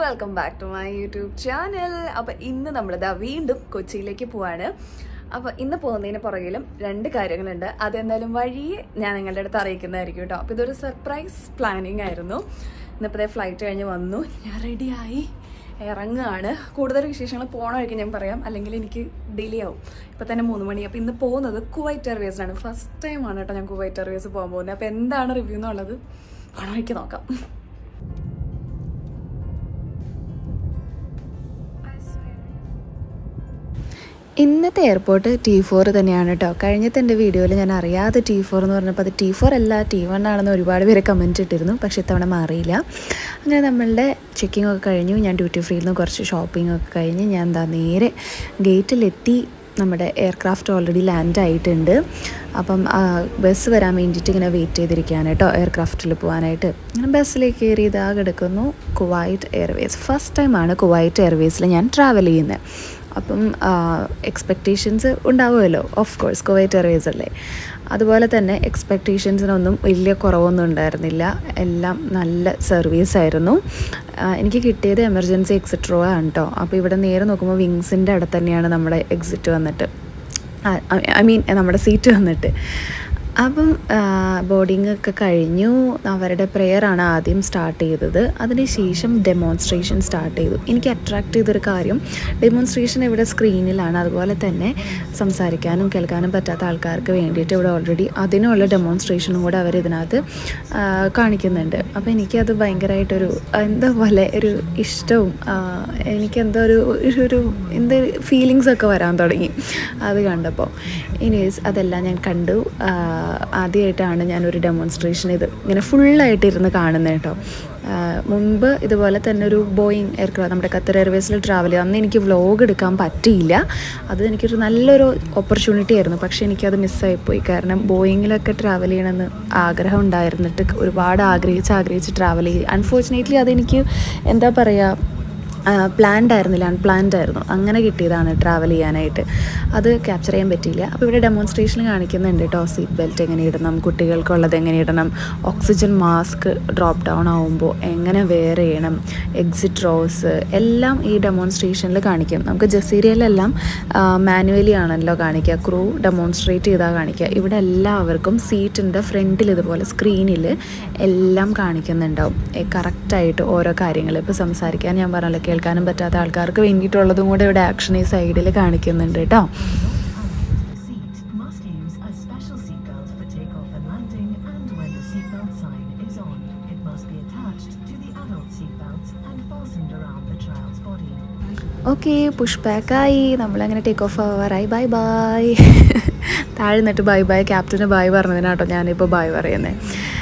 Welcome back to my YouTube channel അപ്പോൾ ഇന്ന് നമ്മളിതാ വീണ്ടും കൊച്ചിയിലേക്ക് പോവാണ് അപ്പോൾ ഇന്ന് പോകുന്നതിന് പുറകിലും രണ്ട് കാര്യങ്ങളുണ്ട് അതെന്തായാലും വഴിയെ ഞാൻ നിങ്ങളുടെ അടുത്ത് അറിയിക്കുന്നതായിരിക്കും കേട്ടോ അപ്പോൾ ഇതൊരു സർപ്രൈസ് പ്ലാനിങ് ആയിരുന്നു ഇന്നിപ്പോഴത്തെ ഫ്ലൈറ്റ് കഴിഞ്ഞ് വന്നു ഞാൻ റെഡിയായി ഇറങ്ങുകയാണ് കൂടുതൽ വിശേഷങ്ങൾ പോണ വഴിക്ക് ഞാൻ പറയാം അല്ലെങ്കിൽ എനിക്ക് ഡിലേ ആവും ഇപ്പം തന്നെ മൂന്ന് മണി അപ്പോൾ ഇന്ന് പോകുന്നത് കുവൈറ്റ് എയർവേസിലാണ് ഫസ്റ്റ് ടൈമാണ് കേട്ടോ ഞാൻ കുവൈറ്റ് എയർവേസ് പോകാൻ പോകുന്നത് അപ്പോൾ എന്താണ് റിവ്യൂ എന്നുള്ളത് പോണ വഴിക്ക് നോക്കാം ഇന്നത്തെ എയർപോർട്ട് ടി ഫോർ തന്നെയാണ് കേട്ടോ കഴിഞ്ഞത്തെ എൻ്റെ വീഡിയോയിൽ ഞാൻ അറിയാതെ ടി ഫോർ എന്ന് പറഞ്ഞപ്പോൾ അത് ടി ഫോർ അല്ല ടി വൺ ആണെന്ന് ഒരുപാട് പേര് കമൻറ്റ് ഇട്ടിരുന്നു പക്ഷെ ഇത്തവണ മാറിയില്ല അങ്ങനെ നമ്മളുടെ ചെക്കിംഗ് ഒക്കെ കഴിഞ്ഞു ഞാൻ ഡ്യൂട്ടി ഫ്രീയിൽ നിന്ന് കുറച്ച് ഷോപ്പിംഗ് ഒക്കെ കഴിഞ്ഞ് ഞാൻ എന്താ നേരെ ഗേറ്റിലെത്തി നമ്മുടെ എയർക്രാഫ്റ്റ് ഓൾറെഡി ലാൻഡ് ആയിട്ടുണ്ട് അപ്പം ബസ് വരാൻ വേണ്ടിയിട്ട് ഇങ്ങനെ വെയിറ്റ് ചെയ്തിരിക്കുകയാണ് കേട്ടോ എയർക്രാഫ്റ്റിൽ പോകാനായിട്ട് അങ്ങനെ ബസ്സിലേക്ക് കയറി ഇതാ കിടക്കുന്നു കുവൈറ്റ് എയർവേസ് ഫസ്റ്റ് ടൈമാണ് കുവൈറ്റ് എയർവേസിൽ ഞാൻ ട്രാവൽ ചെയ്യുന്നത് അപ്പം എക്സ്പെക്റ്റേഷൻസ് ഉണ്ടാവുമല്ലോ ഓഫ് കോഴ്സ് കുവൈറ്റ് എയർവേസ് അല്ലേ അതുപോലെ തന്നെ എക്സ്പെക്റ്റേഷൻസിനൊന്നും വലിയ കുറവൊന്നും ഉണ്ടായിരുന്നില്ല എല്ലാം നല്ല സർവീസ് ആയിരുന്നു എനിക്ക് കിട്ടിയത് എമർജൻസി എക്സിറ്റ് റോ ആണ് കേട്ടോ അപ്പോൾ ഇവിടെ നേരെ നോക്കുമ്പോൾ വിങ്സിൻ്റെ അടുത്ത് തന്നെയാണ് നമ്മുടെ എക്സിറ്റ് വന്നിട്ട് ഐ മീൻ നമ്മുടെ സീറ്റ് വന്നിട്ട് അപ്പം ബോർഡിംഗ് ഒക്കെ കഴിഞ്ഞു അവരുടെ പ്രെയറാണ് ആദ്യം സ്റ്റാർട്ട് ചെയ്തത് അതിനുശേഷം ഡെമോൺസ്ട്രേഷൻ സ്റ്റാർട്ട് ചെയ്തു എനിക്ക് അട്രാക്ട് ചെയ്തൊരു കാര്യം ഡെമോൺസ്ട്രേഷൻ ഇവിടെ സ്ക്രീനിലാണ് അതുപോലെ തന്നെ സംസാരിക്കാനും കേൾക്കാനും പറ്റാത്ത ആൾക്കാർക്ക് വേണ്ടിയിട്ട് ഇവിടെ ഓൾറെഡി അതിനുള്ള ഡെമോൺസ്ട്രേഷനും കൂടെ അവർ ഇതിനകത്ത് കാണിക്കുന്നുണ്ട് അപ്പോൾ എനിക്കത് ഭയങ്കരമായിട്ടൊരു എന്താ പോലെ ഒരു ഇഷ്ടവും എനിക്കെന്തോ ഒരു ഒരു എന്ത് ഫീലിങ്സ് ഒക്കെ വരാൻ തുടങ്ങി അത് കണ്ടപ്പോൾ ഇനീസ് അതെല്ലാം ഞാൻ കണ്ടു ആദ്യമായിട്ടാണ് ഞാനൊരു ഡെമോൺസ്ട്രേഷൻ ഇത് ഇങ്ങനെ ഫുള്ളായിട്ട് ഇരുന്ന് കാണുന്നത് കേട്ടോ മുൻപ് ഇതുപോലെ തന്നെ ഒരു ബോയിങ് എയർക്രാഫ്റ്റ് നമ്മുടെ ഖത്തർ എയർവേസിൽ ട്രാവൽ ചെയ്തു അന്ന് എനിക്ക് വ്ലോഗ് എടുക്കാൻ പറ്റിയില്ല അത് എനിക്കൊരു നല്ലൊരു ഓപ്പർച്യൂണിറ്റി ആയിരുന്നു പക്ഷേ എനിക്കത് മിസ്സായിപ്പോയി കാരണം ബോയിങ്ങിലൊക്കെ ട്രാവൽ ചെയ്യണമെന്ന് ആഗ്രഹം ഉണ്ടായിരുന്നിട്ട് ഒരുപാട് ആഗ്രഹിച്ച് ആഗ്രഹിച്ച് ട്രാവൽ ചെയ്ത് അൺഫോർച്ചുനേറ്റ്ലി അതെനിക്ക് എന്താ പറയുക പ്ലാൻഡ് ആയിരുന്നില്ല അൺപ്ലാൻഡ് ആയിരുന്നു അങ്ങനെ കിട്ടിയതാണ് ട്രാവൽ ചെയ്യാനായിട്ട് അത് ക്യാപ്ചർ ചെയ്യാൻ പറ്റിയില്ല അപ്പോൾ ഇവിടെ ഡെമോൺസ്ട്രേഷൻ കാണിക്കുന്നുണ്ട് കേട്ടോ സീറ്റ് ബെൽറ്റ് എങ്ങനെ ഇടണം കുട്ടികൾക്കുള്ളത് എങ്ങനെ ഇടണം ഓക്സിജൻ മാസ്ക് ഡ്രോപ്പ് ഡൗൺ ആവുമ്പോൾ എങ്ങനെ വെയർ ചെയ്യണം എക്സിറ്റ് റോസ് എല്ലാം ഈ ഡെമോൺസ്ട്രേഷനിൽ കാണിക്കും നമുക്ക് ജസീരിയയിലെല്ലാം മാനുവലി ആണല്ലോ കാണിക്കുക ക്രൂ ഡെമോൺസ്ട്രേറ്റ് ചെയ്താൽ കാണിക്കുക ഇവിടെ എല്ലാവർക്കും സീറ്റിൻ്റെ ഫ്രണ്ടിൽ ഇതുപോലെ സ്ക്രീനിൽ എല്ലാം കാണിക്കുന്നുണ്ടാവും കറക്റ്റായിട്ട് ഓരോ കാര്യങ്ങൾ ഇപ്പോൾ സംസാരിക്കാൻ ഞാൻ പറഞ്ഞല്ലോ കേൾക്കാനും പറ്റാത്ത ആൾക്കാർക്ക് വേണ്ടിയിട്ടുള്ളതും കൂടെ ഇവിടെ ആക്ഷൻ ഈ സൈഡിൽ കാണിക്കുന്നുണ്ട് കേട്ടോ seat must use a special seatbelt for takeoff and landing and when the seatbelt sign is on. It must be attached to the adult seatbelts and fastened around the child's body. Okay push ബാക്കായി നമ്മളങ്ങനെ take off ആവാറായി bye bye താഴെ നിന്നിട്ട് bye bye ക്യാപ്റ്റന് bye പറഞ്ഞതിനാട്ടോ ഞാനിപ്പോൾ bye പറയുന്നത്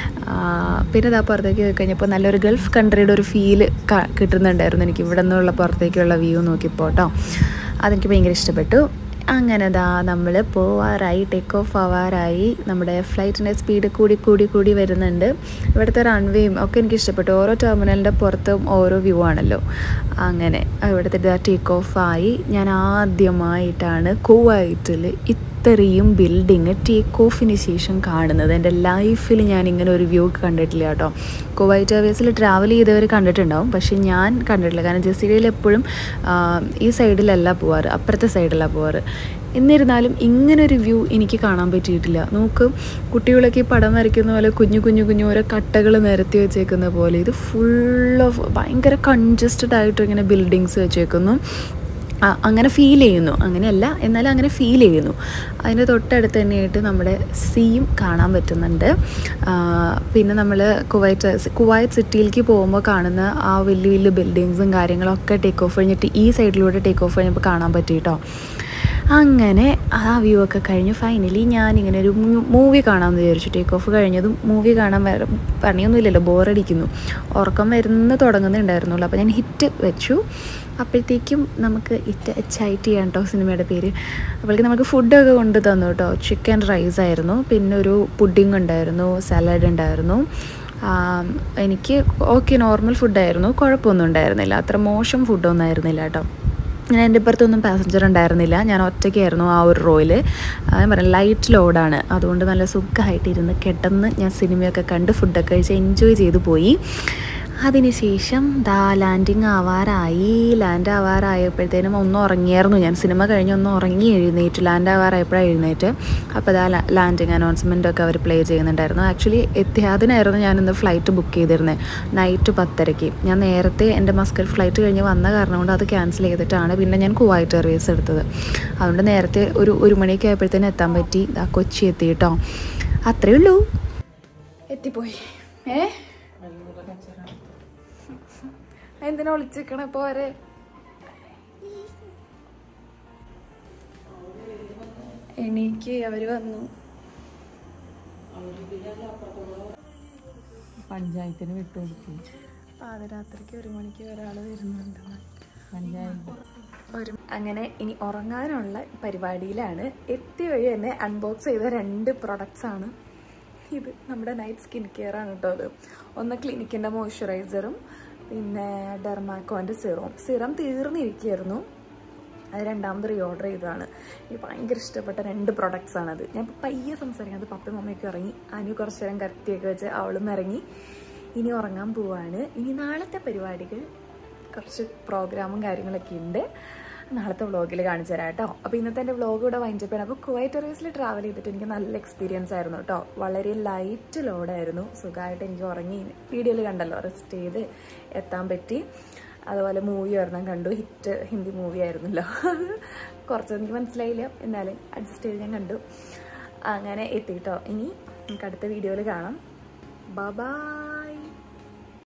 പിന്നെ ഇതാ പുറത്തേക്ക് പോയി കഴിഞ്ഞപ്പോൾ നല്ലൊരു ഗൾഫ് കൺട്രിയുടെ ഒരു ഫീല് കിട്ടുന്നുണ്ടായിരുന്നു എനിക്ക് ഇവിടെ നിന്നുള്ള പുറത്തേക്കുള്ള വ്യൂ നോക്കിയപ്പോൾ കേട്ടോ അതെനിക്ക് ഭയങ്കര ഇഷ്ടപ്പെട്ടു അങ്ങനെ ദാ നമ്മൾ പോവാറായി ടേക്ക് ഓഫ് ആവാറായി നമ്മുടെ ഫ്ലൈറ്റിൻ്റെ സ്പീഡ് കൂടി കൂടി കൂടി വരുന്നുണ്ട് ഇവിടുത്തെ റൺവേയും ഒക്കെ എനിക്ക് ഇഷ്ടപ്പെട്ടു ഓരോ ടെർമിനലിൻ്റെ പുറത്തും ഓരോ വ്യൂ ആണല്ലോ അങ്ങനെ ഇവിടുത്തെ ഇതാ ടേക്ക് ഓഫ് ആയി ഞാൻ ആദ്യമായിട്ടാണ് കുവൈറ്റിൽ ഇത്രയും ബിൽഡിങ് ടേക്ക് ഓഫിന് ശേഷം കാണുന്നത് എൻ്റെ ലൈഫിൽ ഞാൻ ഇങ്ങനെ ഒരു വ്യൂ കണ്ടിട്ടില്ല കേട്ടോ കുവൈറ്റ് എയർവേസിൽ ട്രാവൽ ചെയ്തവർ കണ്ടിട്ടുണ്ടാവും പക്ഷേ ഞാൻ കണ്ടിട്ടില്ല കാരണം ജസീരയിൽ എപ്പോഴും ഈ സൈഡിലല്ല പോവാറ് അപ്പുറത്തെ സൈഡിലാണ് പോവാറ് എന്നിരുന്നാലും ഇങ്ങനൊരു വ്യൂ എനിക്ക് കാണാൻ പറ്റിയിട്ടില്ല നോക്ക് കുട്ടികളൊക്കെ ഈ പടം വരയ്ക്കുന്ന പോലെ കുഞ്ഞു കുഞ്ഞു കുഞ്ഞു ഓരോ കട്ടകൾ നിരത്തി വെച്ചേക്കുന്ന പോലെ ഇത് ഫുൾ ഓഫ് ഭയങ്കര കൺജസ്റ്റഡ് ആയിട്ട് ഇങ്ങനെ ബിൽഡിങ്സ് വെച്ചേക്കുന്നു അങ്ങനെ ഫീൽ ചെയ്യുന്നു അങ്ങനെയല്ല എന്നാലും അങ്ങനെ ഫീൽ ചെയ്യുന്നു അതിൻ്റെ തൊട്ടടുത്ത് തന്നെയായിട്ട് നമ്മുടെ സീയും കാണാൻ പറ്റുന്നുണ്ട് പിന്നെ നമ്മൾ കുവൈറ്റ് കുവൈറ്റ് സിറ്റിയിലേക്ക് പോകുമ്പോൾ കാണുന്ന ആ വലിയ വലിയ ബിൽഡിങ്സും കാര്യങ്ങളൊക്കെ ടേക്ക് ഓഫ് കഴിഞ്ഞിട്ട് ഈ സൈഡിലൂടെ ടേക്ക് ഓഫ് കഴിഞ്ഞപ്പോൾ കാണാൻ പറ്റി കേട്ടോ അങ്ങനെ ആ വ്യൂ ഒക്കെ കഴിഞ്ഞു ഫൈനലി ഞാനിങ്ങനെ ഒരു മൂവി കാണാമെന്ന് വിചാരിച്ചു ടേക്ക് ഓഫ് കഴിഞ്ഞതും മൂവി കാണാൻ വേറെ പണിയൊന്നുമില്ലല്ലോ ബോറടിക്കുന്നു ഉറക്കം വരുന്ന തുടങ്ങുന്നുണ്ടായിരുന്നുള്ളൂ അപ്പോൾ ഞാൻ ഹിറ്റ് വെച്ചു അപ്പോഴത്തേക്കും നമുക്ക് ഇറ്റ് എച്ച് ഐ ടി ആണ് കേട്ടോ സിനിമയുടെ പേര് അപ്പോഴേക്കും നമുക്ക് ഫുഡൊക്കെ കൊണ്ട് തന്നു കേട്ടോ ചിക്കൻ റൈസ് ആയിരുന്നു പിന്നെ ഒരു പുഡിംഗ് ഉണ്ടായിരുന്നു സലാഡ് ഉണ്ടായിരുന്നു എനിക്ക് ഓക്കെ നോർമൽ ഫുഡായിരുന്നു കുഴപ്പമൊന്നും ഉണ്ടായിരുന്നില്ല അത്ര മോശം ഫുഡൊന്നും ആയിരുന്നില്ല കേട്ടോ ഞാൻ എൻ്റെ ഇപ്പുറത്തൊന്നും പാസഞ്ചർ ഉണ്ടായിരുന്നില്ല ഞാൻ ഒറ്റയ്ക്കായിരുന്നു ആ ഒരു റോയിൽ ഞാൻ പറയാം ലൈറ്റ് ലോഡാണ് അതുകൊണ്ട് നല്ല സുഖമായിട്ട് ഇരുന്ന് കിടന്ന് ഞാൻ സിനിമയൊക്കെ കണ്ട് ഫുഡൊക്കെ കഴിച്ച് എൻജോയ് ചെയ്ത് പോയി അതിനുശേഷം ദാ ലാൻഡിങ് ആവാറായി ലാൻഡ് ആവാറായപ്പോഴത്തേനും ഒന്ന് ഉറങ്ങിയായിരുന്നു ഞാൻ സിനിമ കഴിഞ്ഞ് ഒന്ന് ഉറങ്ങി എഴുന്നേറ്റ് ലാൻഡ് ആവാറായപ്പോഴാണ് എഴുന്നേറ്റ് അപ്പോൾ ദാ ലാൻഡിങ് അനൗൺസ്മെൻ്റ് ഒക്കെ അവർ പ്ലേ ചെയ്യുന്നുണ്ടായിരുന്നു ആക്ച്വലി എത്തിഹാദിനായിരുന്നു ഞാനിന്ന് ഫ്ലൈറ്റ് ബുക്ക് ചെയ്തിരുന്നത് നൈറ്റ് പത്തരയ്ക്ക് ഞാൻ നേരത്തെ എൻ്റെ മസ്കറ്റ് ഫ്ലൈറ്റ് കഴിഞ്ഞ് വന്ന കാരണം കൊണ്ട് അത് ക്യാൻസൽ ചെയ്തിട്ടാണ് പിന്നെ ഞാൻ കുവൈറ്റ് എയർവേസ് എടുത്തത് അതുകൊണ്ട് നേരത്തെ ഒരു ഒരു മണിയൊക്കെ ആയപ്പോഴത്തേനും എത്താൻ പറ്റി ദാ കൊച്ചി എത്തി കേട്ടോ അത്രയേ ഉള്ളൂ എത്തിപ്പോയി ഏ എന്തിനാ ഒളിച്ചിക്കണ പോരെ എനിക്ക് അവര് വന്നു പഞ്ചായത്തിന് വിട്ടുകൊടുക്കും പാതിരാത്രിക്ക് ഒരു മണിക്ക് ഒരാൾ വരുന്നുണ്ട് പഞ്ചായത്ത് ഒരു അങ്ങനെ ഇനി ഉറങ്ങാനുള്ള പരിപാടിയിലാണ് എത്തി വഴി തന്നെ അൺബോക്സ് ചെയ്ത രണ്ട് പ്രൊഡക്ട്സ് ആണ് ഇത് നമ്മുടെ നൈറ്റ് സ്കിൻ കെയർ ആണ് കേട്ടോ അത് ഒന്ന് ക്ലിനിക്കിൻ്റെ മോയ്സ്ചറൈസറും പിന്നെ ഡെർമാക്കോൻ്റെ സിറവും സിറം തീർന്നിരിക്കുകയായിരുന്നു അത് രണ്ടാമത് റീ ഓർഡർ ചെയ്തതാണ് എനിക്ക് ഭയങ്കര ഇഷ്ടപ്പെട്ട രണ്ട് പ്രൊഡക്ട്സ് ആണത് ഞാൻ ഇപ്പം പയ്യെ സംസാരിക്കുന്നത് പപ്പയും മമ്മയൊക്കെ ഇറങ്ങി അനു കുറച്ച് നേരം കരത്തിയൊക്കെ വെച്ച് അവളും ഇറങ്ങി ഇനി ഉറങ്ങാൻ പോവാണ് ഇനി നാളത്തെ പരിപാടികൾ കുറച്ച് പ്രോഗ്രാമും കാര്യങ്ങളൊക്കെ ഉണ്ട് നാളത്തെ വ്ളോഗിൽ കാണിച്ചു തരാം കേട്ടോ അപ്പോൾ ഇന്നത്തെ എൻ്റെ വ്ളോഗ് ഇവിടെ വൈൻഡപ്പ് ചെയ്യണം അപ്പോൾ കുവൈറ്റ് എയർവേസിൽ ട്രാവൽ ചെയ്തിട്ട് എനിക്ക് നല്ല എക്സ്പീരിയൻസ് ആയിരുന്നു കേട്ടോ വളരെ ലൈറ്റ് ലോഡായിരുന്നു സുഖമായിട്ട് എനിക്ക് ഉറങ്ങി വീഡിയോയിൽ കണ്ടല്ലോ റെസ്റ്റ് ചെയ്ത് എത്താൻ പറ്റി അതുപോലെ മൂവി ഒരെണ്ണം കണ്ടു ഹിറ്റ് ഹിന്ദി മൂവി ആയിരുന്നല്ലോ അത് കുറച്ചൊന്നും എനിക്ക് മനസ്സിലായില്ല എന്നാലും അഡ്ജസ്റ്റ് ചെയ്ത് ഞാൻ കണ്ടു അങ്ങനെ എത്തിട്ടോ ഇനി നമുക്ക് അടുത്ത വീഡിയോയിൽ കാണാം ബൈ